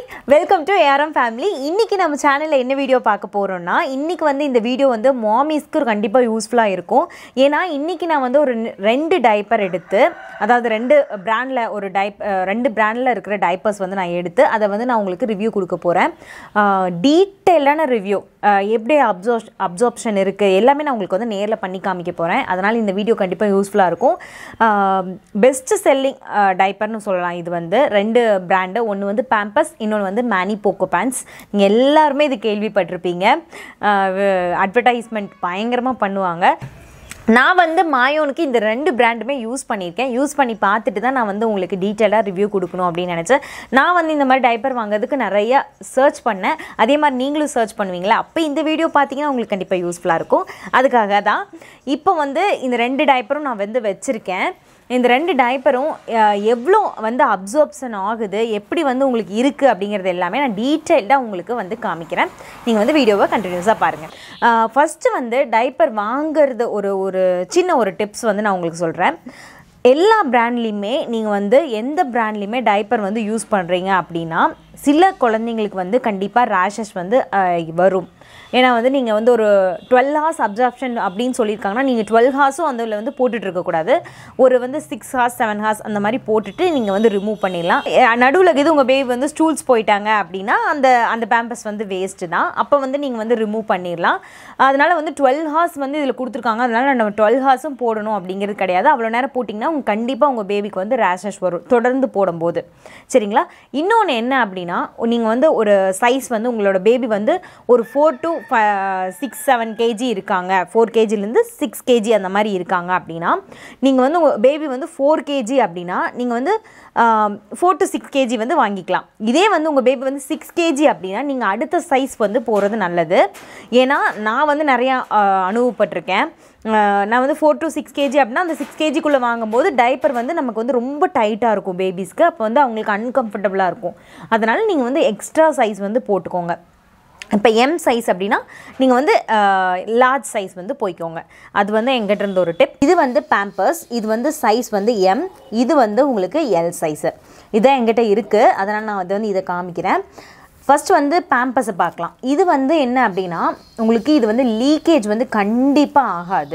Welcome to ARM family இன்றைக்கி நம்ம சேனலில் என்ன வீடியோ பார்க்க போகிறோம்னா இன்றைக்கி வந்து இந்த வீடியோ வந்து மாமிஸ்க்கு கண்டிப்பாக யூஸ்ஃபுல்லாக இருக்கும் ஏன்னா இன்றைக்கி நான் வந்து ஒரு நி- ரெண்டு டைப்பர் எடுத்து அதாவது ரெண்டு பிராண்டில் ஒரு டைப் அஹ், ரெண்டு பிராண்டில் இருக்கிற டைப்பர்ஸ் வந்து நான் எடுத்து அதை வந்து நான் உங்களுக்கு ரிவ்யூ கொடுக்க போகிறேன் டீட்டெயிலான ரிவ்யூ எப்படி அப்சர்வ் அப்சார்ப்ஷன் இருக்குது எல்லாமே நான் உங்களுக்கு வந்து நேரில் பண்ணி காமிக்க போகிறேன் அதனால் இந்த வீடியோ கண்டிப்பாக யூஸ்ஃபுல்லாக இருக்கும் பெஸ்ட் செல்லிங் டைப்பர்னு சொல்லலாம் இது வந்து ரெண்டு பிராண்டு ஒன்று வந்து பேம்பஸ் இன்னொன்று வந்து மேனி போக்கோ பேண்ட்ஸ் நீங்கள் எல்லாருமே இது கேள்விப்பட்டிருப்பீங்க அட்வர்டைஸ்மெண்ட் பயங்கரமாக பண்ணுவாங்க நான் வந்து மாயோனுக்கு இந்த ரெண்டு பிராண்டுமே யூஸ் பண்ணியிருக்கேன் யூஸ் பண்ணி பார்த்துட்டு தான் நான் வந்து உங்களுக்கு டீட்டெயிலாக ரிவ்யூ கொடுக்கணும் அப்படின்னு நினச்சேன் நான் வந்து இந்த மாதிரி டைப்பர் வாங்குறதுக்கு நிறைய சர்ச் பண்ணேன் அதே மாதிரி நீங்களும் சர்ச் பண்ணுவீங்களா அப்போ இந்த வீடியோ பார்த்தீங்கன்னா உங்களுக்கு கண்டிப்பாக யூஸ்ஃபுல்லாக இருக்கும் அதுக்காக தான் இப்போ வந்து இந்த ரெண்டு டைப்பரும் நான் வந்து வச்சுருக்கேன் இந்த ரெண்டு டைப்பரும் எவ்வளோ வந்து அப்சர்ப்ஷன் ஆகுது எப்படி வந்து உங்களுக்கு இருக்குது அப்படிங்கிறது எல்லாமே நான் டீட்டெயில்டாக உங்களுக்கு வந்து காமிக்கிறேன் நீங்கள் வந்து வீடியோவை கண்டினியூஸாக பாருங்கள் ஃபஸ்ட்டு வந்து டைப்பர் வாங்குறது ஒரு ஒரு சின்ன ஒரு டிப்ஸ் வந்து நான் உங்களுக்கு சொல்கிறேன் எல்லா பிராண்ட்லேயுமே நீங்கள் வந்து எந்த பிராண்ட்லேயுமே டைப்பர் வந்து யூஸ் பண்ணுறீங்க அப்படின்னா சில குழந்தைங்களுக்கு வந்து கண்டிப்பாக ரேஷஸ் வந்து அஹ், வரும் ஏன்னா வந்து நீங்கள் வந்து ஒரு டுவெல் ஹார்ஸ் அப்சார்ப்ஷன் அப்படின்னு சொல்லியிருக்காங்கன்னா நீங்கள் டுவெல் ஹார்ஸும் அதில் வந்து போட்டுட்டு இருக்கக்கூடாது ஒரு வந்து சிக்ஸ் ஹார்ஸ் செவன் ஹார்ஸ் அந்த மாதிரி போட்டுட்டு நீங்கள் வந்து ரிமூவ் பண்ணிடலாம் நடுவில் இது உங்கள் பேபி வந்து ஸ்டூல்ஸ் போயிட்டாங்க அப்படின்னா அந்த அந்த பேம்பஸ் வந்து வேஸ்ட்டு தான் அப்போ வந்து நீங்கள் வந்து ரிமூவ் பண்ணிடலாம் அதனால் வந்து டுவெல் ஹார்ஸ் வந்து இதில் கொடுத்துருக்காங்க அதனால் நம்ம டுவெல் ஹார்ஸும் போடணும் அப்படிங்கிறது கிடையாது அவ்வளோ நேரம் போட்டிங்கன்னா உங்க கண்டிப்பாக உங்கள் பேபிக்கு வந்து ரேஷஸ் வரும் தொடர்ந்து போடும்போது சரிங்களா இன்னொன்று என்ன அப்படின்னா நீங்கள் வந்து ஒரு சைஸ் வந்து உங்களோட பேபி வந்து ஒரு four to six seven KG இருக்காங்க ஃபோர் கேஜிலேருந்து சிக்ஸ் கேஜி அந்த மாதிரி இருக்காங்க அப்படின்னா நீங்கள் வந்து உங்கள் பேபி வந்து ஃபோர் கேஜி அப்படின்னா நீங்கள் வந்து ஃபோர் டு சிக்ஸ் கேஜி வந்து வாங்கிக்கலாம் இதே வந்து உங்கள் பேபி வந்து சிக்ஸ் கேஜி அப்படின்னா நீங்கள் அடுத்த சைஸ் வந்து போகிறது நல்லது ஏன்னா நான் வந்து நிறையா ஆஹ், அனுபவப்பட்டிருக்கேன் ஆஹ், நான் வந்து ஃபோர் டு சிக்ஸ் கேஜி அப்படின்னா அந்த சிக்ஸ் கேஜிக்குள்ளே வாங்கும்போது டைப்பர் வந்து நமக்கு வந்து ரொம்ப டைட்டாக இருக்கும் பேபிஸ்க்கு அப்போ வந்து அவங்களுக்கு அன்கம்ஃபர்டபுளாக இருக்கும் அதனால் நீங்கள் வந்து எக்ஸ்ட்ரா சைஸ் வந்து போட்டுக்கோங்க இப்போ எம் சைஸ் அப்படின்னா நீங்கள் வந்து லார்ஜ் சைஸ் வந்து போய்க்கோங்க அது வந்து எங்கிட்ட இருந்த ஒரு டிப் இது வந்து பேம்பர்ஸ் இது வந்து சைஸ் வந்து எம் இது வந்து உங்களுக்கு எல் சைஸு இதான் எங்கிட்ட இருக்குது அதனால் நான் அது வந்து இதை காமிக்கிறேன் ஃபர்ஸ்ட் வந்து பேம்பஸை பார்க்கலாம் இது வந்து என்ன அப்படின்னா உங்களுக்கு இது வந்து லீக்கேஜ் வந்து கண்டிப்பாக ஆகாது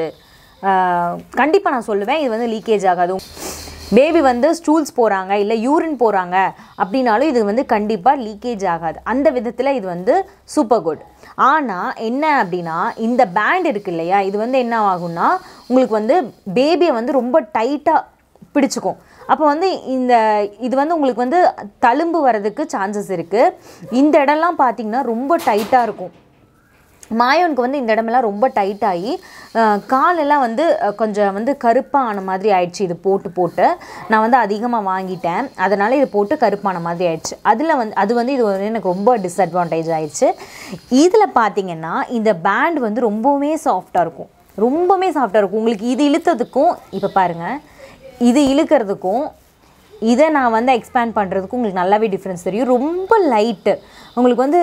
கண்டிப்பாக நான் சொல்லுவேன் இது வந்து லீக்கேஜ் ஆகாது பேபி வந்து ஸ்டூல்ஸ் போகிறாங்க இல்லை யூரின் போகிறாங்க அப்படின்னாலும் இது வந்து கண்டிப்பாக லீக்கேஜ் ஆகாது அந்த விதத்தில் இது வந்து சூப்பர் குட் ஆனால் என்ன அப்படின்னா இந்த பேண்ட் இருக்கு இல்லையா இது வந்து என்ன ஆகும்னா உங்களுக்கு வந்து பேபியை வந்து ரொம்ப டைட்டாக பிடிச்சிக்கும் அப்போ வந்து இந்த இது வந்து உங்களுக்கு வந்து தழும்பு வர்றதுக்கு சான்சஸ் இருக்குது இந்த இடம்லாம் பார்த்தீங்கன்னா ரொம்ப டைட்டாக இருக்கும் மாயோனுக்கு வந்து இந்த இடமெல்லாம் ரொம்ப டைட் ஆகி அஹ், காலெல்லாம் வந்து அஹ், கொஞ்சம் வந்து கருப்பாக ஆன மாதிரி ஆயிடுச்சு இது போட்டு போட்டு நான் வந்து அதிகமாக வாங்கிட்டேன் அதனால் இது போட்டு கருப்பான மாதிரி ஆயிடுச்சு அதில் வந்து அது வந்து இது வந்து எனக்கு ரொம்ப டிஸ்அட்வான்டேஜ் ஆயிடுச்சு இதில் பார்த்தீங்கன்னா இந்த பேண்ட் வந்து ரொம்பவுமே சாஃப்டாக இருக்கும் ரொம்பவுமே சாஃப்டாக இருக்கும் உங்களுக்கு இது இழுத்ததுக்கும் இப்போ பாருங்கள் இது இழுக்கிறதுக்கும் இதை நான் வந்து எக்ஸ்பேண்ட் பண்ணுறதுக்கும் உங்களுக்கு நல்லாவே டிஃப்ரென்ஸ் தெரியும் ரொம்ப லைட்டு உங்களுக்கு வந்து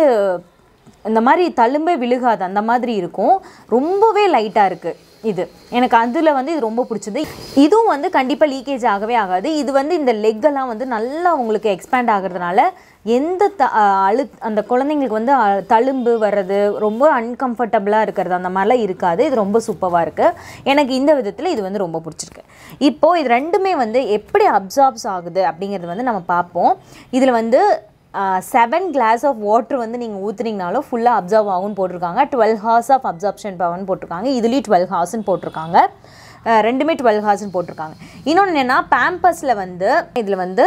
இந்த மாதிரி தழும்பே விழுகாது அந்த மாதிரி இருக்கும் ரொம்பவே லைட்டாக இருக்குது இது எனக்கு அதில் வந்து இது ரொம்ப பிடிச்சது இதுவும் வந்து கண்டிப்பாக லீக்கேஜ் ஆகவே ஆகாது இது வந்து இந்த லெக்கெல்லாம் வந்து நல்லா உங்களுக்கு எக்ஸ்பேண்ட் ஆகிறதுனால எந்த த அழு அந்த குழந்தைங்களுக்கு வந்து அ- தழும்பு வர்றது ரொம்ப அன்கம்ஃபர்டபுளாக இருக்கிறது அந்த மாதிரிலாம் இருக்காது இது ரொம்ப சூப்பராக இருக்குது எனக்கு இந்த விதத்தில் இது வந்து ரொம்ப பிடிச்சிருக்கு இப்போது இது ரெண்டுமே வந்து எப்படி அப்சார்ப்ஸ் ஆகுது அப்படிங்கிறது வந்து நம்ம பார்ப்போம் இதில் வந்து செவன் கிளாஸ் ஆஃப் வாட்டர் வந்து நீங்கள் ஊற்றுனீங்கனாலும் ஃபுல்லாக அப்சர்வ் ஆகும்னு போட்டிருக்காங்க டுவெல் ஹார்ஸ் ஆஃப் அப்சார்ப்ஷன் பவர்னு போட்டிருக்காங்க இதுலேயும் டுவெல் ஹார்ஸ்னு போட்டிருக்காங்க அஹ் ரெண்டுமே டுவெல் ஹார்ஸ்னு போட்டிருக்காங்க இன்னொன்று என்னென்னா பேம்பஸில் வந்து இதில் வந்து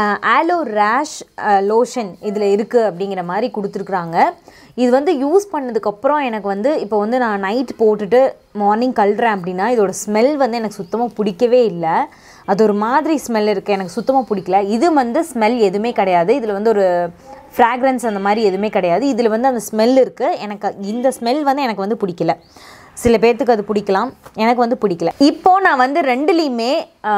ஆலோ ரேஷ் லோஷன் இதில் இருக்குது அப்படிங்கிற மாதிரி கொடுத்துருக்குறாங்க இது வந்து யூஸ் பண்ணதுக்கப்புறம் எனக்கு வந்து இப்போ வந்து நான் நைட் போட்டுட்டு மார்னிங் கழுறேன் அப்படின்னா இதோட ஸ்மெல் வந்து எனக்கு சுத்தமாக பிடிக்கவே இல்லை அது ஒரு மாதிரி ஸ்மெல் இருக்குது எனக்கு சுத்தமாக பிடிக்கல இது வந்து ஸ்மெல் எதுவுமே கிடையாது இதில் வந்து ஒரு ஃப்ராக்ரன்ஸ் அந்த மாதிரி எதுவுமே கிடையாது இதில் வந்து அந்த ஸ்மெல் இருக்குது எனக்கு இந்த ஸ்மெல் வந்து எனக்கு வந்து பிடிக்கல சில பேர்த்துக்கு அது பிடிக்கலாம் எனக்கு வந்து பிடிக்கல இப்போது நான் வந்து ரெண்டுலேயுமே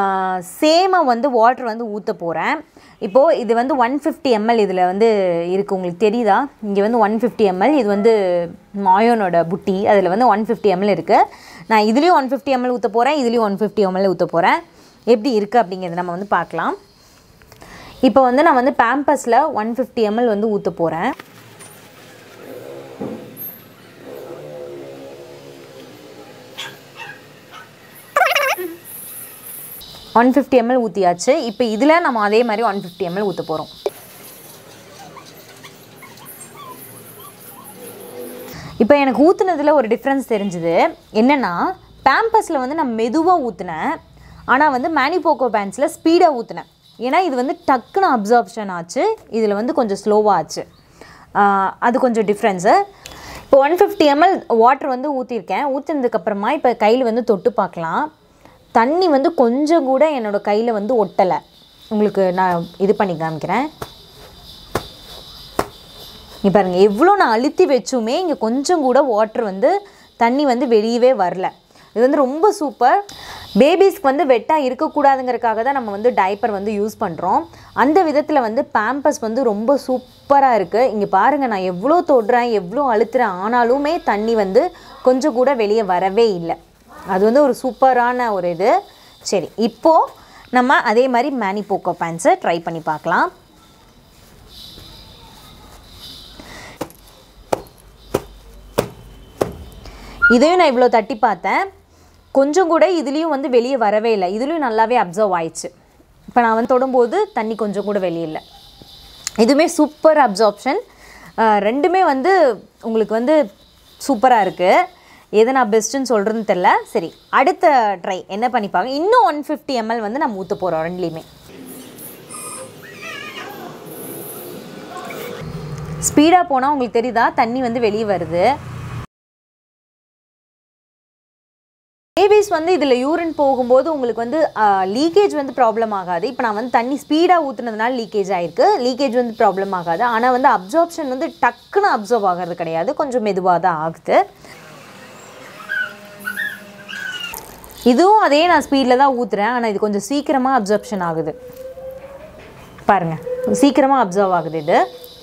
சேமாக வந்து வாட்டர் வந்து ஊற்ற போகிறேன் இப்போது இது வந்து ஒன் ஃபிஃப்டி எம்எல் இதில் வந்து இருக்குது உங்களுக்கு தெரியுதா இங்கே வந்து ஒன் ஃபிஃப்டி எம்எல் இது வந்து மாயோனோட புட்டி அதில் வந்து ஒன் ஃபிஃப்டி எம்எல் இருக்குது நான் இதுலேயும் ஒன் ஃபிஃப்டி எம்எல் ஊற்ற போகிறேன் இதுலேயும் ஒன் ஃபிஃப்டி எம்எல் ஊற்ற போகிறேன் எப்படி இருக்குது அப்படிங்கிறத நம்ம வந்து பார்க்கலாம் இப்போ வந்து நான் வந்து பேம்பஸில் ஒன் ஃபிஃப்டி எம்எல் வந்து ஊற்ற போகிறேன் ஒன் ஃபிஃப்டி எம்எல் ஊற்றியாச்சு இப்போ இதில் நம்ம அதே மாதிரி ஒன் ஃபிஃப்டி எம்எல் ஊற்ற போகிறோம் இப்போ எனக்கு ஊற்றுனதில் ஒரு டிஃப்ரென்ஸ் தெரிஞ்சுது என்னென்னா பேம்பஸில் வந்து நான் மெதுவாக ஊற்றுனேன் ஆனால் வந்து மேனிபோக்கோ பேண்ட்ஸில் ஸ்பீடாக ஊற்றுனேன் ஏன்னா இது வந்து டக்குன்னு அப்சார்ப்ஷன் ஆச்சு இதில் வந்து கொஞ்சம் ஸ்லோவாக ஆச்சு ஆஹ் அது கொஞ்சம் டிஃப்ரென்ஸு இப்போ ஒன் ஃபிஃப்டி எம்எல் வாட்டர் வந்து ஊற்றிருக்கேன் ஊற்றினதுக்கப்புறமா இப்போ கையில் வந்து தொட்டு பார்க்கலாம் தண்ணி வந்து கொஞ்சம் கூட என்னோடய கையில் வந்து ஒட்டலை உங்களுக்கு நான் இது பண்ணி காமிக்கிறேன் இங்க பாருங்க எவ்வளோ நான் அழுத்தி வச்சுமே இங்கே கொஞ்சம் கூட வாட்டர் வந்து தண்ணி வந்து வெளியவே வரல இது வந்து ரொம்ப சூப்பர் பேபிஸ்க்கு வந்து வெட்டாக இருக்கக்கூடாதுங்கிறதுக்காக தான் நம்ம வந்து டைப்பர் வந்து யூஸ் பண்ணுறோம் அந்த விதத்தில் வந்து பேம்பஸ் வந்து ரொம்ப சூப்பராக இருக்குது இங்கே பாருங்கள் நான் எவ்வளோ தொடுறேன் எவ்வளோ அழுத்துறேன் ஆனாலுமே தண்ணி வந்து கொஞ்சம் கூட வெளியே வரவே இல்லை அது வந்து ஒரு சூப்பரான ஒரு இது சரி இப்போது நம்ம அதே மாதிரி மேனி போக்கோ பேண்ட்ஸை ட்ரை பண்ணி பார்க்கலாம் இதையும் நான் இவ்வளோ தட்டி பார்த்தேன் கொஞ்சம் கூட இதுலேயும் வந்து வெளியே வரவே இல்லை இதுலேயும் நல்லாவே அப்சர்வ் ஆயிடுச்சு இப்போ நான் வந்து தொடும்போது தண்ணி கொஞ்சம் கூட வெளியே இல்லை இதுவுமே சூப்பர் அப்சார்ப்ஷன் ரெண்டுமே வந்து உங்களுக்கு வந்து சூப்பராக இருக்குது எது நான் பெஸ்ட்டுன்னு சொல்கிறதுன்னு தெரில சரி அடுத்த ட்ரை என்ன பண்ணி பார்க்க இன்னும் ஒன் ஃபிஃப்டி எம்எல் வந்து நம்ம ஊற்ற போகிறோம் ரெண்டுலேயுமே ஸ்பீடாக போனால் உங்களுக்கு தெரியுதா தண்ணி வந்து வெளியே வருது பேபிஸ் வந்து இதில் யூரின் போகும்போது உங்களுக்கு வந்து லீக்கேஜ் வந்து ப்ராப்ளம் ஆகாது இப்போ நான் வந்து தண்ணி ஸ்பீடாக ஊற்றுனதுனால லீக்கேஜ் ஆயிருக்கு லீக்கேஜ் வந்து ப்ராப்ளம் ஆகாது ஆனால் வந்து அப்சார்ப்ஷன் வந்து டக்குன்னு அப்சர்வ் ஆகிறது கிடையாது கொஞ்சம் மெதுவாக தான் ஆகுது இதுவும் அதே நான் ஸ்பீடில் தான் ஊற்றுறேன் ஆனால் இது கொஞ்சம் சீக்கிரமாக அப்சர்ப்ஷன் ஆகுது பாருங்கள் சீக்கிரமாக அப்சர்வ் ஆகுது இது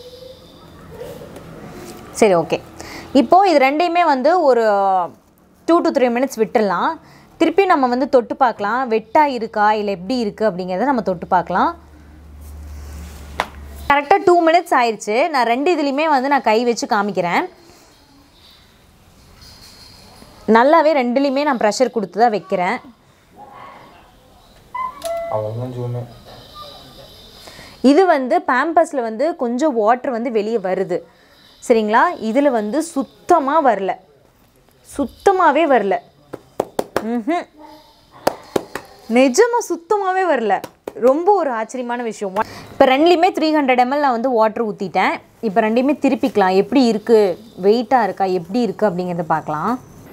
சரி ஓகே இப்போது இது ரெண்டையுமே வந்து ஒரு டூ டு த்ரீ மினிட்ஸ் விட்டுடலாம் திருப்பி நம்ம வந்து தொட்டு பார்க்கலாம் வெட்டாக இருக்கா இல்லை எப்படி இருக்குது அப்படிங்கிறத நம்ம தொட்டு பார்க்கலாம் கரெக்டாக டூ மினிட்ஸ் ஆயிடுச்சு நான் ரெண்டு இதுலேயுமே வந்து நான் கை வச்சு காமிக்கிறேன் நல்லாவே ரெண்டுலேயுமே நான் ப்ரெஷர் கொடுத்து தான் வைக்கிறேன் அவ்வளோதான் ஜூனு இது வந்து பேம்பஸில் வந்து கொஞ்சம் வாட்டர் வந்து வெளியே வருது சரிங்களா இதில் வந்து சுத்தமாக வரல சுத்தமாகவே வரல ம்ஹும். நிஜமா சுத்தமாகவே வரல ரொம்ப ஒரு ஆச்சரியமான விஷயம் இப்போ ரெண்டுலேயுமே த்ரீ ஹண்ட்ரட் எம்எல் நான் வந்து வாட்டர் ஊற்றிட்டேன் இப்போ ரெண்டையுமே திருப்பிக்கலாம் எப்படி இருக்குது வெயிட்டாக இருக்கா எப்படி இருக்குது அப்படிங்கிறத பார்க்கலாம்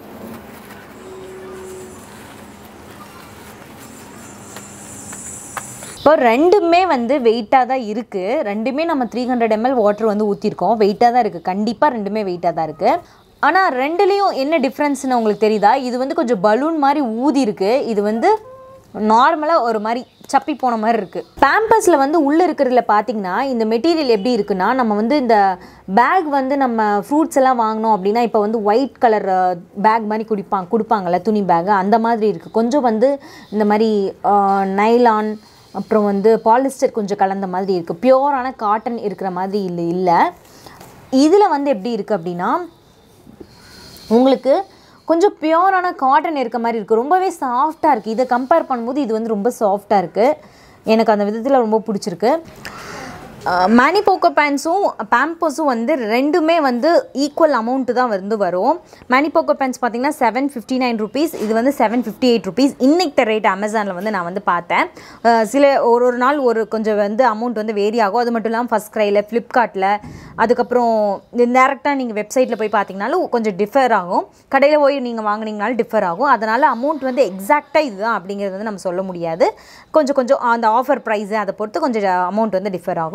இப்போ ரெண்டுமே வந்து வெயிட்டாக தான் இருக்குது ரெண்டுமே நம்ம த்ரீ ஹண்ட்ரட் எம்எல் வாட்டர் வந்து ஊற்றிருக்கோம் வெயிட்டாக தான் இருக்குது கண்டிப்பாக ரெண்டுமே வெயிட்டாக தான் இருக்குது ஆனால் ரெண்டுலேயும் என்ன டிஃப்ரென்ஸ்னு உங்களுக்கு தெரியுதா இது வந்து கொஞ்சம் பலூன் மாதிரி ஊதி இருக்கு இது வந்து நார்மலாக ஒரு மாதிரி சப்பி போன மாதிரி இருக்குது பேம்பஸில் வந்து உள்ளே இருக்கிறதுல பார்த்தீங்கன்னா இந்த மெட்டீரியல் எப்படி இருக்குன்னா நம்ம வந்து இந்த பேக் வந்து நம்ம ஃப்ரூட்ஸ் எல்லாம் வாங்கினோம் அப்படின்னா இப்போ வந்து ஒயிட் கலர் பேக் மாதிரி குடிப்பாங்க கொடுப்பாங்கல்ல துணி பேக் அந்த மாதிரி இருக்குது கொஞ்சம் வந்து இந்த மாதிரி நைலான் அப்புறம் வந்து பாலிஸ்டர் கொஞ்சம் கலந்த மாதிரி இருக்குது பியோரான காட்டன் இருக்கிற மாதிரி இல்லை இல்லை இதில் வந்து எப்படி இருக்குது அப்படின்னா உங்களுக்கு கொஞ்சம் பியோரான காட்டன் இருக்க மாதிரி இருக்குது ரொம்பவே சாஃப்டாக இருக்குது இதை கம்பேர் பண்ணும்போது இது வந்து ரொம்ப சாஃப்டாக இருக்குது எனக்கு அந்த விதத்தில் ரொம்ப பிடிச்சிருக்கு மேனி போக்கோ பேண்ட்ஸும் பேம்பஸும் வந்து ரெண்டுமே வந்து ஈக்குவல் அமௌண்ட்டு தான் வந்து வரும் மேனி போக்கோ பேண்ட்ஸ் பார்த்தீங்கன்னா செவன் ஃபிஃப்டி நைன் ருபீஸ் இது வந்து செவன் ஃபிஃப்டி எயிட் ருபீஸ் இன்னைக்கு ரேட் அமேசானில் வந்து நான் வந்து பார்த்தேன் அஹ் சில ஒரு ஒரு நாள் ஒரு கொஞ்சம் வந்து அமௌண்ட் வந்து வேரி ஆகும் அது மட்டும் இல்லாமல் ஃபஸ்ட் க்ரையில் ஃப்ளிப்கார்ட்டில் அதுக்கப்புறம் டேரெக்டாக நீங்கள் வெப்சைட்டில் போய் பார்த்தீங்கனாலும் கொஞ்சம் டிஃபர் ஆகும் கடையில் போய் நீங்கள் வாங்குனீங்கனாலும் டிஃபர் ஆகும் அதனால் அமௌண்ட் வந்து எக்ஸாக்டாக இதுதான் அப்படிங்கிறது வந்து நம்ம சொல்ல முடியாது கொஞ்சம் கொஞ்சம் அந்த ஆஃபர் ப்ரைஸு அதை பொறுத்து கொஞ்சம் அமௌண்ட் வந்து டிஃபர் ஆகும்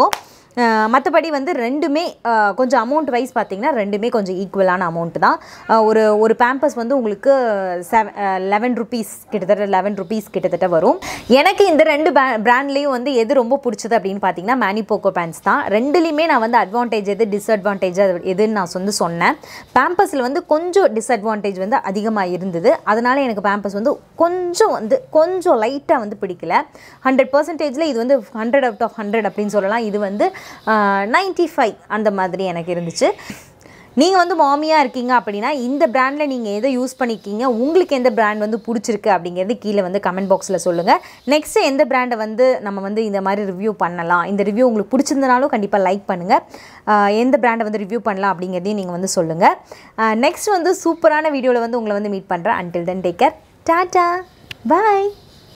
மற்றபடி வந்து ரெண்டுமே அஹ், கொஞ்சம் அமௌண்ட் வைஸ் பார்த்தீங்கன்னா ரெண்டுமே கொஞ்சம் ஈக்குவலான அமௌண்ட் தான் அஹ், ஒரு ஒரு பேம்பஸ் வந்து உங்களுக்கு செவ லெவன் ருபீஸ் கிட்டத்தட்ட லெவன் ருபீஸ் கிட்டத்தட்ட வரும் எனக்கு இந்த ரெண்டு பிராண்ட்லேயும் வந்து எது ரொம்ப பிடிச்சது அப்படின்னு பார்த்தீங்கன்னா மேனி போக்கோ பேண்ட்ஸ் தான் ரெண்டுலேயுமே நான் வந்து அட்வான்டேஜ் எது டிஸ்அட்வான்டேஜ் அது எதுன்னு நான் வந்து சொன்னேன் பேம்பஸில் வந்து கொஞ்சம் டிஸ்அட்வான்டேஜ் வந்து அதிகமாக இருந்தது அதனால் எனக்கு பேம்பஸ் வந்து கொஞ்சம் வந்து கொஞ்சம் லைட்டாக வந்து பிடிக்கல ஹண்ட்ரட் பர்சன்டேஜில் இது வந்து ஹண்ட்ரட் அவுட் ஆஃப் ஹண்ட்ரட் அப்படின்னு சொல்லலாம் இது வந்து நைன்ட்டி ஃபைவ் அந்த மாதிரி எனக்கு இருந்துச்சு நீங்கள் வந்து மாமியாக இருக்கீங்க அப்படின்னா இந்த பிராண்டில் நீங்கள் எதை யூஸ் பண்ணியிருக்கீங்க உங்களுக்கு எந்த பிராண்ட் வந்து பிடிச்சிருக்கு அப்படிங்கிறது கீழே வந்து கமெண்ட் பாக்ஸில் சொல்லுங்கள் நெக்ஸ்ட்டு எந்த பிராண்டை வந்து நம்ம வந்து இந்த மாதிரி ரிவ்யூ பண்ணலாம் இந்த ரிவ்யூ உங்களுக்கு பிடிச்சிருந்தனாலும் கண்டிப்பாக லைக் பண்ணுங்கள் எந்த பிராண்டை வந்து ரிவ்யூ பண்ணலாம் அப்படிங்கிறதையும் நீங்கள் வந்து சொல்லுங்கள் நெக்ஸ்ட் வந்து சூப்பரான வீடியோவில் வந்து உங்களை வந்து மீட் பண்ணுறேன் until then take care tata பாய்